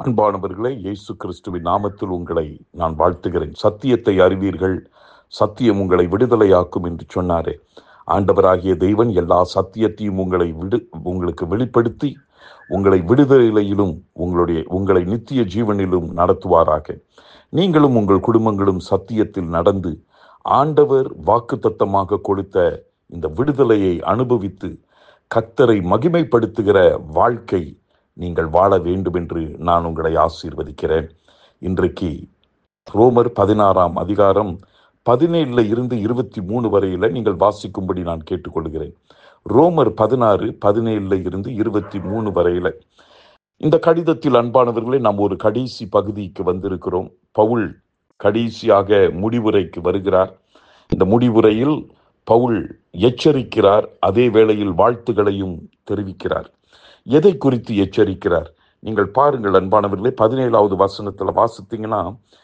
அன்பானவர்களே இயேசு கிறிஸ்துவின் நாமத்தில் உங்களை நான் வாழ்த்துகிறேன் சத்தியத்தை அறிவீர்கள் சத்தியம் உங்களை விடுதலையாக்கும் என்று சொன்னாரே ஆண்டவராகிய தெய்வன் எல்லா சத்தியத்தையும் உங்களை விடு உங்களுக்கு வெளிப்படுத்தி உங்களை விடுதலையிலும் உங்களுடைய உங்களை நித்திய ஜீவனிலும் நடத்துவாராக நீங்களும் உங்கள் குடும்பங்களும் சத்தியத்தில் நடந்து ஆண்டவர் வாக்குத்தத்தமாக கொடுத்த இந்த விடுதலையை அனுபவித்து கத்தரை மகிமைப்படுத்துகிற வாழ்க்கை நீங்கள் வாழ வேண்டும் என்று நான் உங்களை ஆசீர்வதிக்கிறேன் இன்றைக்கு ரோமர் பதினாறாம் அதிகாரம் பதினேழுல இருந்து இருபத்தி மூணு வரையில நீங்கள் வாசிக்கும்படி நான் கேட்டுக்கொள்கிறேன் ரோமர் பதினாறு பதினேழுல இருந்து இருபத்தி மூணு வரையில இந்த கடிதத்தில் அன்பானவர்களே நாம் ஒரு கடைசி பகுதிக்கு வந்திருக்கிறோம் பவுல் கடைசியாக முடிவுரைக்கு வருகிறார் இந்த முடிவுரையில் பவுல் எச்சரிக்கிறார் அதே வேளையில் வாழ்த்துகளையும் தெரிவிக்கிறார் எதை குறித்து எச்சரிக்கிறார் நீங்கள் பாருங்கள் அன்பானவர்களே பதினேழாவது வசனத்தில் வாசித்தீங்கன்னா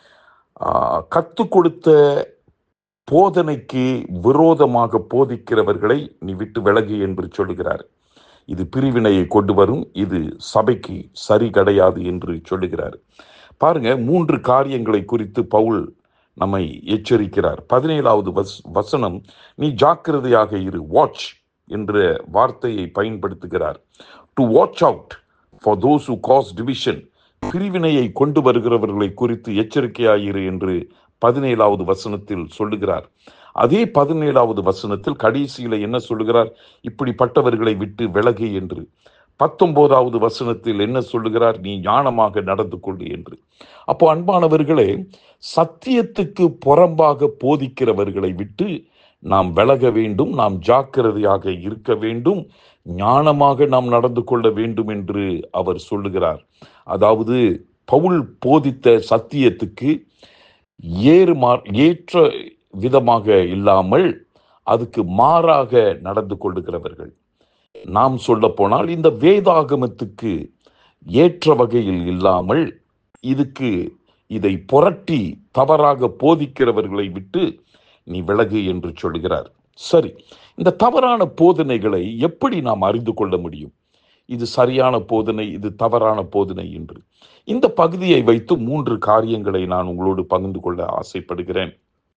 கற்றுக் கொடுத்த போதனைக்கு விரோதமாக போதிக்கிறவர்களை நீ விட்டு விலகு என்று சொல்லுகிறார் இது பிரிவினையை கொண்டு வரும் இது சபைக்கு சரி கிடையாது என்று சொல்லுகிறார் பாருங்க மூன்று காரியங்களை குறித்து பவுல் நம்மை எச்சரிக்கிறார் பதினேழாவது வஸ் வசனம் நீ ஜாக்கிரதையாக இரு வாட்ச் என்ற வார்த்தையை பயன்படுத்துகிறார் to watch out for those who cause division பிரிவினையை கொண்டு வருகிறவர்களை குறித்து எச்சரிக்கையாயிரு என்று பதினேழாவது வசனத்தில் சொல்லுகிறார் அதே பதினேழாவது வசனத்தில் கடைசியில என்ன சொல்லுகிறார் இப்படிப்பட்டவர்களை விட்டு விலகு என்று பத்தொன்பதாவது வசனத்தில் என்ன சொல்லுகிறார் நீ ஞானமாக நடந்து கொண்டு என்று அப்போ அன்பானவர்களே சத்தியத்துக்கு புறம்பாக போதிக்கிறவர்களை விட்டு நாம் விலக வேண்டும் நாம் ஜாக்கிரதையாக இருக்க வேண்டும் ஞானமாக நாம் நடந்து கொள்ள வேண்டும் என்று அவர் சொல்லுகிறார் அதாவது பவுல் போதித்த சத்தியத்துக்கு ஏறுமா ஏற்ற விதமாக இல்லாமல் அதுக்கு மாறாக நடந்து கொள்ளுகிறவர்கள் நாம் சொல்ல போனால் இந்த வேதாகமத்துக்கு ஏற்ற வகையில் இல்லாமல் இதுக்கு இதை புரட்டி தவறாக போதிக்கிறவர்களை விட்டு நீ விலகு என்று சொல்கிறார் சரி இந்த தவறான போதனைகளை எப்படி நாம் அறிந்து கொள்ள முடியும் இது சரியான போதனை இது தவறான போதனை என்று இந்த பகுதியை வைத்து மூன்று காரியங்களை நான் உங்களோடு பகிர்ந்து கொள்ள ஆசைப்படுகிறேன்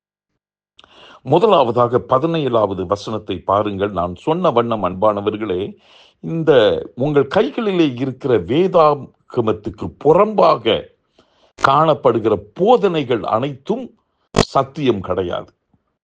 முதலாவதாக பதினேழாவது வசனத்தை பாருங்கள் நான் சொன்ன வண்ணம் அன்பானவர்களே இந்த உங்கள் கைகளிலே இருக்கிற வேதாகமத்துக்கு புறம்பாக காணப்படுகிற போதனைகள் அனைத்தும் சத்தியம் கிடையாது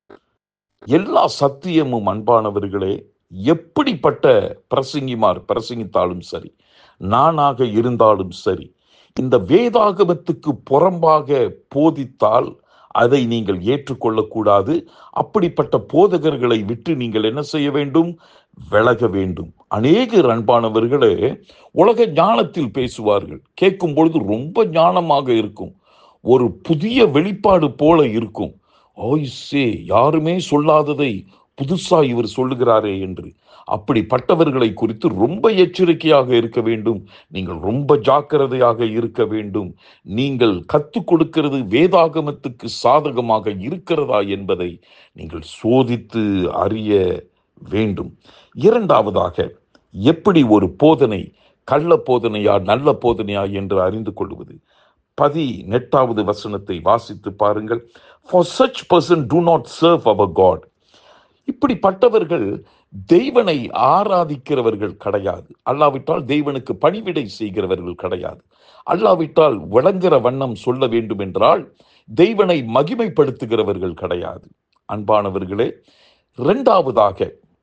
எல்லா சத்தியமும் அன்பானவர்களே எப்படிப்பட்ட பிரசங்கிமார் பிரசங்கித்தாலும் சரி நானாக இருந்தாலும் சரி இந்த வேதாகமத்துக்கு புறம்பாக போதித்தால் அதை நீங்கள் ஏற்றுக்கொள்ளக்கூடாது அப்படிப்பட்ட போதகர்களை விட்டு நீங்கள் என்ன செய்ய வேண்டும் விலக வேண்டும் அநேக அன்பானவர்களே உலக ஞானத்தில் பேசுவார்கள் கேட்கும் பொழுது ரொம்ப ஞானமாக இருக்கும் ஒரு புதிய வெளிப்பாடு போல இருக்கும் ஓய்சே யாருமே சொல்லாததை புதுசா இவர் சொல்லுகிறாரே என்று அப்படிப்பட்டவர்களை குறித்து ரொம்ப எச்சரிக்கையாக இருக்க வேண்டும் நீங்கள் ரொம்ப ஜாக்கிரதையாக இருக்க வேண்டும் நீங்கள் கற்றுக் கொடுக்கிறது வேதாகமத்துக்கு சாதகமாக இருக்கிறதா என்பதை நீங்கள் சோதித்து அறிய வேண்டும் இரண்டாவதாக எப்படி ஒரு போதனை கள்ள போதனையா நல்ல போதனையா என்று அறிந்து கொள்வது பதி நெட்டாவது வசனத்தை வாசித்து பாருங்கள் for such person to not serve our God இப்படிப்பட்டவர்கள் தெய்வனை ஆராதிக்கிறவர்கள் கிடையாது அல்லாவிட்டால் தெய்வனுக்கு பணிவிடை செய்கிறவர்கள் கிடையாது அல்லாவிட்டால் விளங்குற வண்ணம் சொல்ல வேண்டும் என்றால் தெய்வனை மகிமைப்படுத்துகிறவர்கள் கிடையாது அன்பானவர்களே இரண்டாவதாக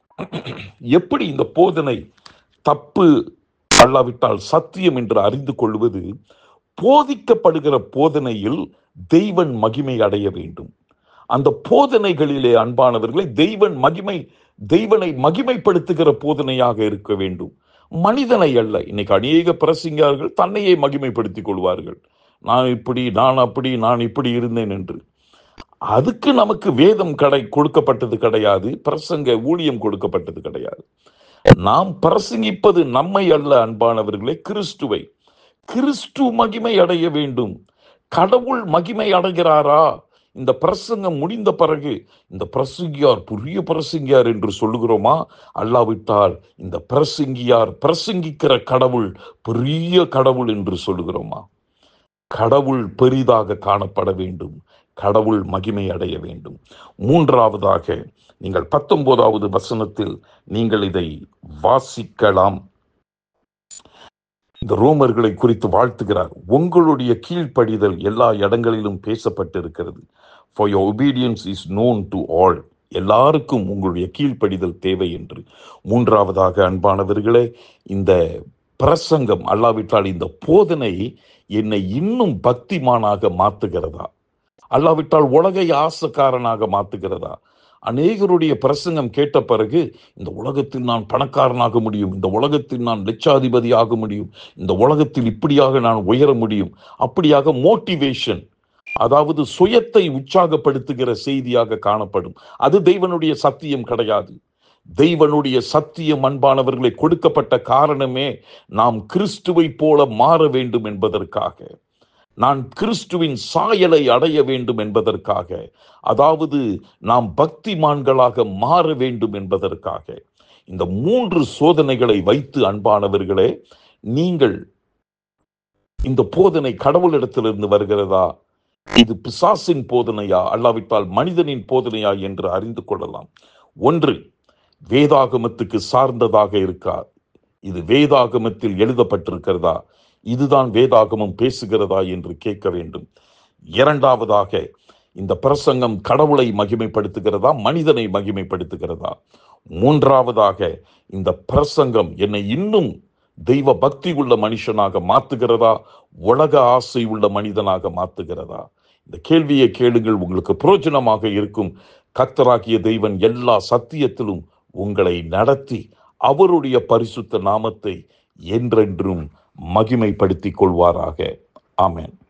எப்படி இந்த போதனை தப்பு அல்லாவிட்டால் சத்தியம் என்று அறிந்து கொள்வது போதிக்கப்படுகிற போதனையில் தெய்வன் மகிமை அடைய வேண்டும் அந்த போதனைகளிலே அன்பானவர்களை தெய்வன் மகிமை தெய்வனை மகிமைப்படுத்துகிற போதனையாக இருக்க வேண்டும் மனிதனை அல்ல இன்னைக்கு அநேக பிரசிங்கார்கள் தன்னையே மகிமைப்படுத்திக் கொள்வார்கள் நான் இப்படி நான் அப்படி நான் இப்படி இருந்தேன் என்று அதுக்கு நமக்கு வேதம் கடை கொடுக்கப்பட்டது கிடையாது பிரசங்க ஊழியம் கொடுக்கப்பட்டது கிடையாது நாம் பிரசங்கிப்பது நம்மை அல்ல அன்பானவர்களே கிறிஸ்துவை கிறிஸ்து மகிமை அடைய வேண்டும் கடவுள் மகிமை அடைகிறாரா இந்த பிரசங்கம் முடிந்த பிறகு இந்த பிரசங்கியார் புரிய பிரசங்கியார் என்று சொல்லுகிறோமா அல்லாவிட்டால் இந்த பிரசங்கியார் பிரசங்கிக்கிற கடவுள் பெரிய கடவுள் என்று சொல்லுகிறோமா கடவுள் பெரிதாக காணப்பட வேண்டும் கடவுள் மகிமை அடைய வேண்டும் மூன்றாவதாக நீங்கள் பத்தொன்பதாவது வசனத்தில் நீங்கள் இதை வாசிக்கலாம் இந்த ரோமர்களை குறித்து வாழ்த்துகிறார் உங்களுடைய கீழ்ப்படிதல் எல்லா இடங்களிலும் பேசப்பட்டிருக்கிறது for your obedience is known to all எல்லாருக்கும் உங்களுடைய கீழ்ப்படிதல் தேவை என்று மூன்றாவதாக அன்பானவர்களே இந்த பிரசங்கம் அல்லாவிட்டால் இந்த போதனை என்னை இன்னும் பக்திமானாக மாத்துகிறதா அல்லாவிட்டால் உலகை ஆசக்காரனாக மாத்துகிறதா அநேகருடைய பிரசங்கம் கேட்ட பிறகு இந்த உலகத்தில் நான் பணக்காரனாக முடியும் இந்த உலகத்தில் நான் லட்சாதிபதி ஆக முடியும் இந்த உலகத்தில் இப்படியாக நான் உயர முடியும் அப்படியாக மோட்டிவேஷன் அதாவது சுயத்தை உற்சாகப்படுத்துகிற செய்தியாக காணப்படும் அது தெய்வனுடைய சத்தியம் கிடையாது தெய்வனுடைய சத்தியம் அன்பானவர்களை கொடுக்கப்பட்ட காரணமே நாம் கிறிஸ்துவை போல மாற வேண்டும் என்பதற்காக நான் கிறிஸ்துவின் சாயலை அடைய வேண்டும் என்பதற்காக அதாவது நாம் பக்திமான்களாக மாற வேண்டும் என்பதற்காக இந்த மூன்று சோதனைகளை வைத்து அன்பானவர்களே நீங்கள் இந்த போதனை கடவுளிடத்திலிருந்து வருகிறதா இது பிசாசின் போதனையா அல்லாவிட்டால் மனிதனின் போதனையா என்று அறிந்து கொள்ளலாம் ஒன்று வேதாகமத்துக்கு சார்ந்ததாக இருக்கா இது வேதாகமத்தில் எழுதப்பட்டிருக்கிறதா இதுதான் வேதாகமம் பேசுகிறதா என்று கேட்க வேண்டும் இரண்டாவதாக இந்த பிரசங்கம் கடவுளை மகிமைப்படுத்துகிறதா மனிதனை மகிமைப்படுத்துகிறதா மூன்றாவதாக இந்த பிரசங்கம் என்னை இன்னும் தெய்வ பக்தி உள்ள மனுஷனாக மாத்துகிறதா உலக ஆசை உள்ள மனிதனாக மாத்துகிறதா இந்த கேள்வியை கேளுங்கள் உங்களுக்கு புரோஜனமாக இருக்கும் கத்தராகிய தெய்வன் எல்லா சத்தியத்திலும் உங்களை நடத்தி அவருடைய பரிசுத்த நாமத்தை என்றென்றும் மகிமைப்படுத்திக் கொள்வாராக ஆமென்